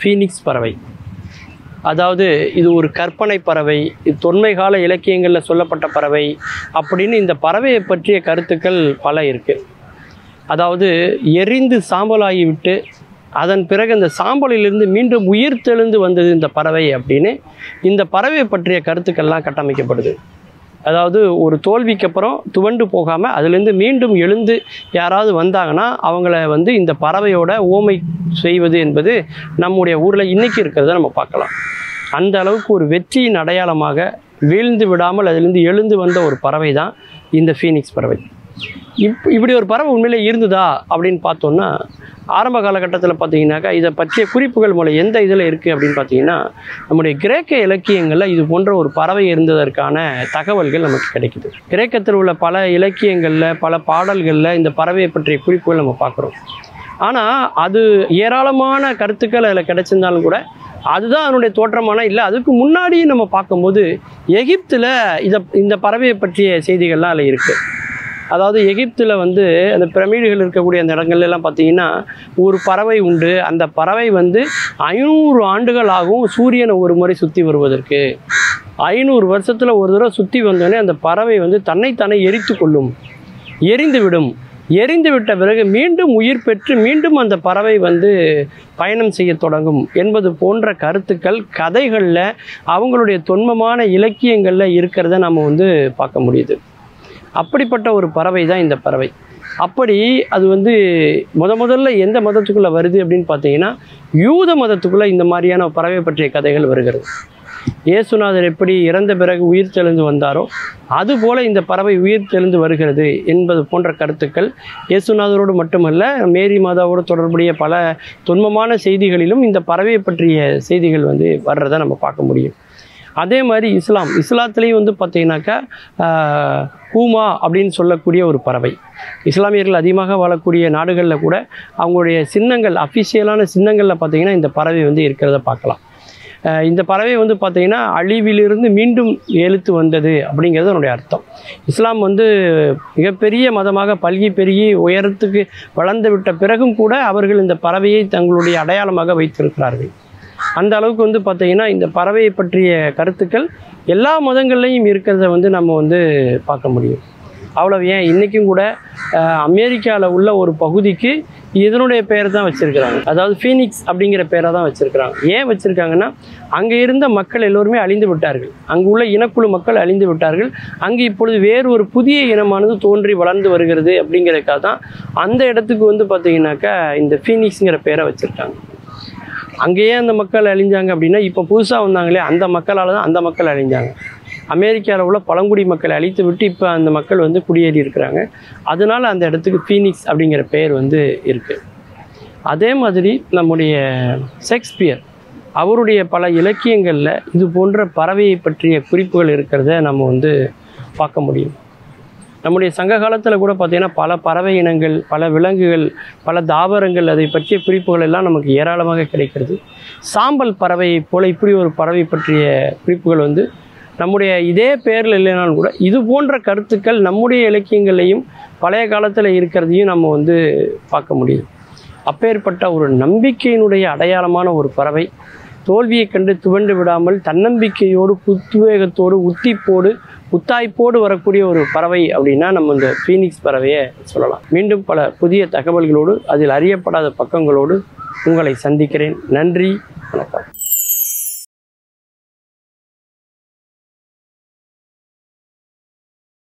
Phoenix பறவை அதாவது இது ஒரு கற்பனை பறவை இது தொன்மை கால இலக்கியங்களில் சொல்லப்பட்ட பறவை அப்படின்னு இந்த பறவையை பற்றிய கருத்துக்கள் பல இருக்குது அதாவது எரிந்து சாம்பலாகி விட்டு அதன் பிறகு அந்த சாம்பலிலிருந்து மீண்டும் உயிர் தெழுந்து வந்தது இந்த பறவை அப்படின்னு இந்த பறவையை பற்றிய கருத்துக்கள்லாம் கட்டமைக்கப்படுது அதாவது ஒரு தோல்விக்கு அப்புறம் துவண்டு போகாமல் அதுலேருந்து மீண்டும் எழுந்து யாராவது வந்தாங்கன்னா அவங்கள வந்து இந்த பறவையோட ஓமை செய்வது என்பது நம்முடைய ஊரில் இன்னைக்கு இருக்கிறத நம்ம பார்க்கலாம் அந்த அளவுக்கு ஒரு வெற்றியின் அடையாளமாக வீழ்ந்து விடாமல் அதிலிருந்து எழுந்து வந்த ஒரு பறவை தான் இந்த ஃபீனிக்ஸ் பறவை இப் இப்படி ஒரு பறவை உண்மையிலே இருந்ததா அப்படின்னு பார்த்தோன்னா ஆரம்ப காலகட்டத்தில் பார்த்தீங்கன்னாக்கா இதை பற்றிய குறிப்புகள் மூலம் எந்த இதில் இருக்குது அப்படின்னு பார்த்தீங்கன்னா நம்முடைய கிரேக்க இலக்கியங்களில் இது போன்ற ஒரு பறவை இருந்ததற்கான தகவல்கள் நமக்கு கிடைக்குது கிரேக்கத்தில் உள்ள பல இலக்கியங்களில் பல பாடல்களில் இந்த பறவையை பற்றிய குறிப்புகள் நம்ம பார்க்குறோம் ஆனால் அது ஏராளமான கருத்துக்கள் அதில் கிடைச்சிருந்தாலும் கூட அதுதான் அதனுடைய தோற்றமான இல்லை அதுக்கு முன்னாடி நம்ம பார்க்கும்போது எகிப்தில் இதை இந்த பறவையை பற்றிய செய்திகள்லாம் அதில் இருக்குது அதாவது எகிப்தில் வந்து அந்த பிரமிடுகள் இருக்கக்கூடிய அந்த இடங்கள்ல எல்லாம் பார்த்தீங்கன்னா ஒரு பறவை உண்டு அந்த பறவை வந்து ஐநூறு ஆண்டுகள் ஆகும் சூரியனை ஒரு முறை சுற்றி வருவதற்கு ஐநூறு வருஷத்தில் ஒரு தடவை சுற்றி வந்தோடனே அந்த பறவை வந்து தன்னைத்தானே எரித்து கொள்ளும் எரிந்து விடும் எரிந்து விட்ட பிறகு மீண்டும் உயிர் பெற்று மீண்டும் அந்த பறவை வந்து பயணம் செய்ய தொடங்கும் என்பது போன்ற கருத்துக்கள் கதைகளில் அவங்களுடைய தொன்மமான இலக்கியங்களில் இருக்கிறத நம்ம வந்து பார்க்க முடியுது அப்படிப்பட்ட ஒரு பறவை தான் இந்த பறவை அப்படி அது வந்து முத முதல்ல எந்த மதத்துக்குள்ளே வருது அப்படின்னு பார்த்தீங்கன்னா யூத மதத்துக்குள்ளே இந்த மாதிரியான பறவை பற்றிய கதைகள் வருகிறது இயேசுநாதர் எப்படி இறந்த பிறகு உயிர் தெழுந்து வந்தாரோ அதுபோல இந்த பறவை உயிர் தெழுந்து வருகிறது என்பது போன்ற கருத்துக்கள் இயேசுநாதரோடு மட்டுமல்ல மேரி மாதாவோடு தொடர்புடைய பல தொன்மமான செய்திகளிலும் இந்த பறவையை பற்றிய செய்திகள் வந்து வர்றதை நம்ம பார்க்க முடியும் அதே மாதிரி இஸ்லாம் இஸ்லாத்துலேயும் வந்து பார்த்தீங்கன்னாக்கா ஆஹ், ஹூமா அப்படின்னு சொல்லக்கூடிய ஒரு பறவை இஸ்லாமியர்கள் அதிகமாக வாழக்கூடிய நாடுகளில் கூட அவங்களுடைய சின்னங்கள் அஃபிஷியலான சின்னங்களில் பார்த்தீங்கன்னா இந்த பறவை வந்து இருக்கிறத பார்க்கலாம் ஆஹ், இந்த பறவை வந்து பார்த்தீங்கன்னா அழிவிலிருந்து மீண்டும் எழுத்து வந்தது அப்படிங்கிறது அதனுடைய அர்த்தம் இஸ்லாம் வந்து மிகப்பெரிய மதமாக பல்கி பெருகி உயரத்துக்கு வளர்ந்து விட்ட பிறகும் கூட அவர்கள் இந்த பறவையை தங்களுடைய அடையாளமாக வைத்திருக்கிறார்கள் அந்த அளவுக்கு வந்து பார்த்தீங்கன்னா இந்த பறவையை பற்றிய கருத்துக்கள் எல்லா மதங்கள்லையும் இருக்கிறத வந்து நம்ம வந்து பார்க்க முடியும் அவ்வளவு ஏன் இன்றைக்கும் கூட அமெரிக்காவில் உள்ள ஒரு பகுதிக்கு இதனுடைய பெயர் தான் வச்சுருக்கிறாங்க அதாவது ஃபீனிக்ஸ் அப்படிங்கிற பெயரை தான் வச்சுருக்கிறாங்க ஏன் வச்சுருக்காங்கன்னா அங்கே இருந்த மக்கள் எல்லோருமே அழிந்து விட்டார்கள் அங்கு உள்ள இனக்குழு மக்கள் அழிந்து விட்டார்கள் அங்கு இப்பொழுது வேறு ஒரு புதிய இனமானது தோன்றி வளர்ந்து வருகிறது அப்படிங்கிறதுக்காக தான் அந்த இடத்துக்கு வந்து பார்த்தீங்கன்னாக்கா இந்த ஃபீனிக்ஸுங்கிற பெயரை வச்சுருக்காங்க அங்கேயே அந்த மக்கள் அழிஞ்சாங்க அப்படின்னா இப்போ புதுசாக வந்தாங்களே அந்த மக்களால் தான் அந்த மக்கள் அழிஞ்சாங்க அமெரிக்காவில் உள்ள பழங்குடி மக்களை அழித்து விட்டு இப்போ அந்த மக்கள் வந்து குடியேறி இருக்கிறாங்க அதனால அந்த இடத்துக்கு ஃபீனிக்ஸ் அப்படிங்கிற பெயர் வந்து இருக்குது அதே மாதிரி நம்முடைய ஷேக்ஸ்பியர் அவருடைய பல இலக்கியங்களில் இது போன்ற பறவையை பற்றிய குறிப்புகள் இருக்கிறத நம்ம வந்து பார்க்க முடியும் நம்முடைய சங்க காலத்தில் கூட பார்த்திங்கன்னா பல பறவை இனங்கள் பல விலங்குகள் பல தாவரங்கள் அதை பற்றிய குறிப்புகள் எல்லாம் நமக்கு ஏராளமாக கிடைக்கிறது சாம்பல் பறவையை போல இப்படி ஒரு பறவை பற்றிய குறிப்புகள் வந்து நம்முடைய இதே பேரில் இல்லைனாலும் கூட இது போன்ற கருத்துக்கள் நம்முடைய இலக்கியங்களையும் பழைய காலத்தில் இருக்கிறதையும் நம்ம வந்து பார்க்க முடியுது அப்பேற்பட்ட ஒரு நம்பிக்கையினுடைய அடையாளமான ஒரு பறவை தோல்வியை கண்டு துவண்டு விடாமல் தன்னம்பிக்கையோடு புத்துவேகத்தோடு உத்திப்போடு புத்தாய்ப்போடு வரக்கூடிய ஒரு பறவை அப்படின்னா நம்ம இந்த ஃபீனிக்ஸ் பறவையை சொல்லலாம் மீண்டும் பல புதிய தகவல்களோடு அதில் அறியப்படாத பக்கங்களோடு உங்களை சந்திக்கிறேன் நன்றி வணக்கம்